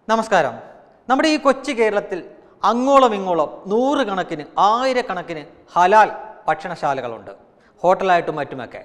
നമസ്കാരം നമ്മുടെ ഈ കൊച്ചു കേരളത്തിൽ അങ്ങോളം ഇങ്ങോളം നൂറുകണക്കിന് ആയിരക്കണക്കിന് ഹലാൽ ഭക്ഷണശാലകളുണ്ട് ഹോട്ടലായിട്ടും മറ്റുമൊക്കെ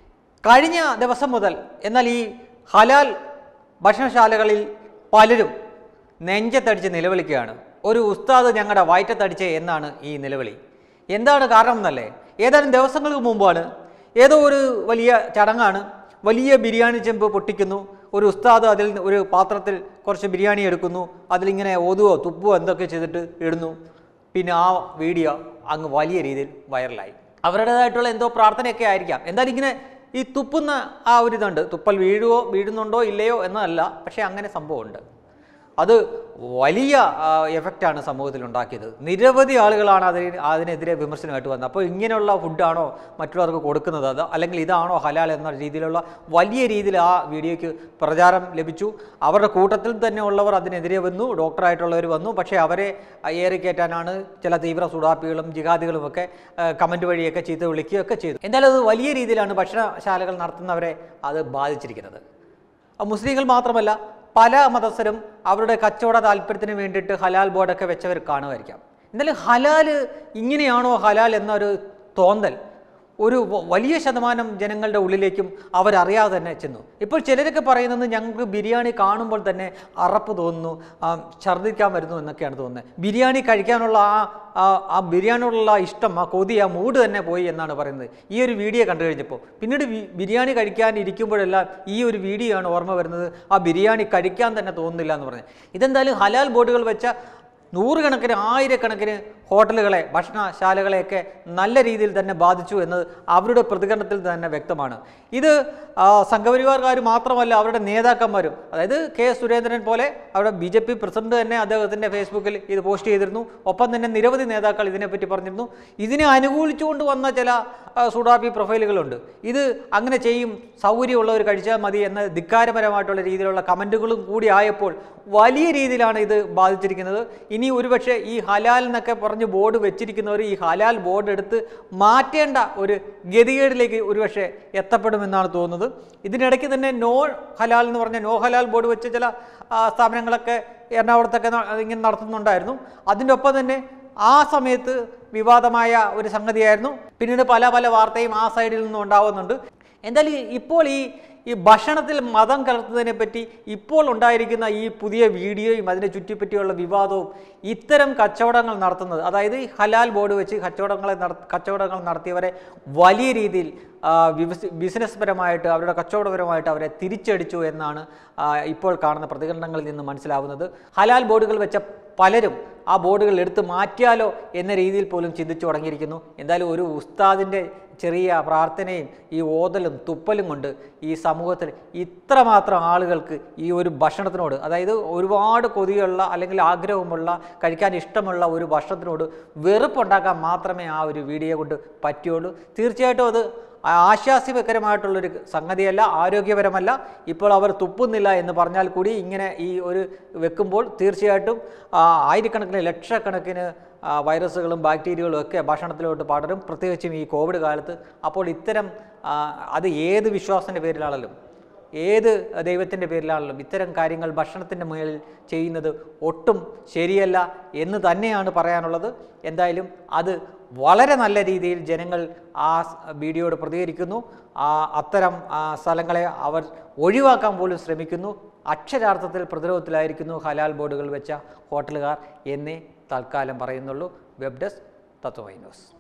കഴിഞ്ഞ ദിവസം മുതൽ എന്നാൽ ഈ ഹലാൽ ഭക്ഷണശാലകളിൽ പലരും നെഞ്ചത്തടിച്ച് നിലവിളിക്കുകയാണ് ഒരു ഉസ്താദ് ഞങ്ങളുടെ വയറ്റത്തടിച്ചേ എന്നാണ് ഈ നിലവിളി എന്താണ് കാരണം എന്നല്ലേ ഏതാനും ദിവസങ്ങൾക്ക് മുമ്പാണ് ഏതോ ഒരു വലിയ ചടങ്ങാണ് വലിയ ബിരിയാണി ചെമ്പ് പൊട്ടിക്കുന്നു ഒരു ഉസ്താദ് അതിൽ നിന്ന് ഒരു പാത്രത്തിൽ കുറച്ച് ബിരിയാണി എടുക്കുന്നു അതിലിങ്ങനെ ഓതുവോ തുപ്പുവോ എന്തൊക്കെ ചെയ്തിട്ട് ഇടുന്നു പിന്നെ ആ വീഡിയോ അങ്ങ് വലിയ രീതിയിൽ വൈറലായി അവരുടേതായിട്ടുള്ള എന്തോ പ്രാർത്ഥനയൊക്കെ ആയിരിക്കാം എന്തായാലും ഇങ്ങനെ ഈ തുപ്പുന്ന ആ ഒരു ഇതുണ്ട് തുപ്പൽ വീഴുവോ വീഴുന്നുണ്ടോ ഇല്ലയോ എന്നതല്ല പക്ഷേ അങ്ങനെ സംഭവമുണ്ട് അത് വലിയ എഫക്റ്റാണ് സമൂഹത്തിൽ ഉണ്ടാക്കിയത് നിരവധി ആളുകളാണ് അതിന് അതിനെതിരെ വിമർശനമായിട്ട് വന്നത് അപ്പോൾ ഇങ്ങനെയുള്ള ഫുഡാണോ മറ്റുള്ളവർക്ക് കൊടുക്കുന്നത് അത് അല്ലെങ്കിൽ ഇതാണോ ഹലാൽ എന്ന രീതിയിലുള്ള വലിയ രീതിയിൽ ആ വീഡിയോയ്ക്ക് പ്രചാരം ലഭിച്ചു അവരുടെ കൂട്ടത്തിൽ തന്നെ ഉള്ളവർ അതിനെതിരെ വന്നു ഡോക്ടറായിട്ടുള്ളവർ വന്നു പക്ഷേ അവരെ ഏറിക്കയറ്റാനാണ് ചില തീവ്ര സുഡാപ്പികളും ജിഹാദികളും ഒക്കെ കമൻറ്റ് വഴിയൊക്കെ ചീത്ത വിളിക്കുകയൊക്കെ ചെയ്തു എന്തായാലും അത് വലിയ രീതിയിലാണ് ഭക്ഷണശാലകൾ നടത്തുന്നവരെ അത് ബാധിച്ചിരിക്കുന്നത് ആ മുസ്ലിങ്ങൾ മാത്രമല്ല പല മതസ്ഥരും അവരുടെ കച്ചവട താല്പര്യത്തിന് വേണ്ടിയിട്ട് ഹലാൽ ബോർഡൊക്കെ വെച്ചവർ കാണുമായിരിക്കാം എന്നാലും ഹലാൽ ഇങ്ങനെയാണോ ഹലാൽ എന്നൊരു തോന്നൽ ഒരു വ- വലിയ ശതമാനം ജനങ്ങളുടെ ഉള്ളിലേക്കും അവരറിയാതെ തന്നെ ചെന്നു ഇപ്പോൾ ചിലരൊക്കെ പറയുന്നത് ഞങ്ങൾക്ക് ബിരിയാണി കാണുമ്പോൾ തന്നെ അറപ്പ് തോന്നുന്നു ആ, ഛർദ്ദിക്കാൻ വരുന്നു എന്നൊക്കെയാണ് തോന്നുന്നത് ബിരിയാണി കഴിക്കാനുള്ള ആ ആ- ആ ബിരിയാണിയോടുള്ള ഇഷ്ടം ആ കൊതി ആ മൂഡ് തന്നെ പോയി എന്നാണ് പറയുന്നത് ഈ ഒരു വീഡിയോ കണ്ടു കഴിഞ്ഞപ്പോൾ പിന്നീട് ബി- ബിരിയാണി കഴിക്കാൻ ഇരിക്കുമ്പോഴെല്ലാം ഈ ഒരു വീഡിയോ ആണ് ഓർമ്മ വരുന്നത് ആ ബിരിയാണി കഴിക്കാൻ തന്നെ തോന്നുന്നില്ല എന്ന് പറഞ്ഞത് ഇതെന്തായാലും ഹലാൽ ബോർഡുകൾ വെച്ച നൂറുകണക്കിന് ആയിരക്കണക്കിന് ഹോട്ടലുകളെ ഭക്ഷണശാലകളെയൊക്കെ നല്ല രീതിയിൽ തന്നെ ബാധിച്ചു എന്നത് അവരുടെ പ്രതികരണത്തിൽ തന്നെ വ്യക്തമാണ് ഇത് ആ, സംഘപരിവാർക്കാർ മാത്രമല്ല അവരുടെ നേതാക്കന്മാരും അതായത് കെ സുരേന്ദ്രൻ പോലെ അവിടെ ബി ജെ പി പ്രസിഡന്റ് തന്നെ അദ്ദേഹത്തിൻ്റെ ഫേസ്ബുക്കിൽ ഇത് പോസ്റ്റ് ചെയ്തിരുന്നു ഒപ്പം തന്നെ നിരവധി നേതാക്കൾ ഇതിനെപ്പറ്റി പറഞ്ഞിരുന്നു ഇതിനെ അനുകൂലിച്ചുകൊണ്ട് വന്ന ചില ആ, സുഡാപ്പി പ്രൊഫൈലുകളുണ്ട് ഇത് അങ്ങനെ ചെയ്യും സൗകര്യമുള്ളവർ കഴിച്ചാൽ മതി എന്ന ധിക്കാരപരമായിട്ടുള്ള രീതിയിലുള്ള കമൻറ്റുകളും കൂടി ആയപ്പോൾ വലിയ രീതിയിലാണ് ഇത് ബാധിച്ചിരിക്കുന്നത് ഇനി ഒരുപക്ഷെ ഈ ഹലാൽ എന്നൊക്കെ പറഞ്ഞ് ബോർഡ് വെച്ചിരിക്കുന്നവർ ഈ ഹലാൽ ബോർഡ് എടുത്ത് മാറ്റേണ്ട ഒരു ഗതികേടിലേക്ക് ഒരുപക്ഷെ എത്തപ്പെടുമെന്നാണ് തോന്നുന്നത് ഇതിനിടയ്ക്ക് തന്നെ നോ ഹലാൽ എന്ന് പറഞ്ഞ നോ ഹലാൽ ബോർഡ് വെച്ച ചില ആ, സ്ഥാപനങ്ങളൊക്കെ എറണാകുളത്തൊക്കെ ന- ഇങ്ങനെ നടത്തുന്നുണ്ടായിരുന്നു അതിൻ്റെ ഒപ്പം തന്നെ ആ സമയത്ത് വിവാദമായ ഒരു സംഗതിയായിരുന്നു പിന്നീട് പല പല വാർത്തയും ആ സൈഡിൽ നിന്നും ഉണ്ടാവുന്നുണ്ട് എന്തായാലും ഈ- ഇപ്പോൾ ഈ ഈ ഭക്ഷണത്തിൽ മതം കലർത്തുന്നതിനെ പറ്റി ഇപ്പോൾ ഉണ്ടായിരിക്കുന്ന ഈ പുതിയ വീഡിയോയും അതിനെ ചുറ്റിപ്പറ്റിയുള്ള വിവാദവും ഇത്തരം കച്ചവടങ്ങൾ നടത്തുന്നത് അതായത് ഈ ഹലാൽ ബോർഡ് വെച്ച് കച്ചവടങ്ങളെ നട കച്ചവടങ്ങൾ നടത്തിയവരെ വലിയ രീതിയിൽ ആ, വിവസ്- ബിസിനസ് പരമായിട്ട് അവരുടെ കച്ചവടപരമായിട്ട് അവരെ തിരിച്ചടിച്ചു എന്നാണ് ആ, ഇപ്പോൾ കാണുന്ന പ്രതികരണങ്ങളിൽ നിന്ന് മനസ്സിലാവുന്നത് ഹലാൽ ബോർഡുകൾ വെച്ച പലരും ആ ബോർഡുകൾ എടുത്ത് മാറ്റിയാലോ എന്ന രീതിയിൽ പോലും ചിന്തിച്ചു തുടങ്ങിയിരിക്കുന്നു എന്തായാലും ഒരു ഉസ്താദിൻ്റെ ചെറിയ പ്രാർത്ഥനയും ഈ ഓതലും തുപ്പലും കൊണ്ട് ഈ സമൂഹത്തിൽ ഇത്രമാത്രം ആളുകൾക്ക് ഈ ഒരു ഭക്ഷണത്തിനോട് അതായത് ഒരുപാട് കൊതിയുള്ള അല്ലെങ്കിൽ ആഗ്രഹമുള്ള കഴിക്കാൻ ഇഷ്ടമുള്ള ഒരു ഭക്ഷണത്തിനോട് വെറുപ്പുണ്ടാക്കാൻ മാത്രമേ ആ ഒരു വീഡിയോ കൊണ്ട് പറ്റുള്ളൂ തീർച്ചയായിട്ടും അത് ആശാസ്യകരമായിട്ടുള്ളൊരു സംഗതിയല്ല ആരോഗ്യപരമല്ല ഇപ്പോൾ അവർ തുപ്പുന്നില്ല എന്ന് പറഞ്ഞാൽ കൂടി ഇങ്ങനെ ഈ ഒരു വെക്കുമ്പോൾ തീർച്ചയായിട്ടും ആ, ആയിരക്കണക്കിന് ലക്ഷക്കണക്കിന് ആ, വൈറസുകളും ബാക്ടീരിയകളും ഒക്കെ ഭക്ഷണത്തിലോട്ട് പടരും പ്രത്യേകിച്ചും ഈ കോവിഡ് കാലത്ത് അപ്പോൾ ഇത്തരം ആ, അത് ഏത് വിശ്വാസത്തിൻ്റെ പേരിലാണെങ്കിലും ഏത് ദൈവത്തിൻ്റെ പേരിലാണെങ്കിലും ഇത്തരം കാര്യങ്ങൾ ഭക്ഷണത്തിൻ്റെ മേളിൽ ചെയ്യുന്നത് ഒട്ടും ശരിയല്ല എന്ന് തന്നെയാണ് പറയാനുള്ളത് എന്തായാലും അത് വളരെ നല്ല രീതിയിൽ ജനങ്ങൾ ആ സ് വീഡിയോയോട് പ്രതികരിക്കുന്നു ആ അത്തരം ആ സ്ഥലങ്ങളെ അവർ ഒഴിവാക്കാൻ പോലും ശ്രമിക്കുന്നു അക്ഷരാർത്ഥത്തിൽ പ്രതിരോധത്തിലായിരിക്കുന്നു ഹലാൽ ബോർഡുകൾ വെച്ച ഹോട്ടലുകാർ എന്നേ തൽക്കാലം പറയുന്നുള്ളൂ വെബ് ഡെസ്ക് തത്വമൈ ന്യൂസ്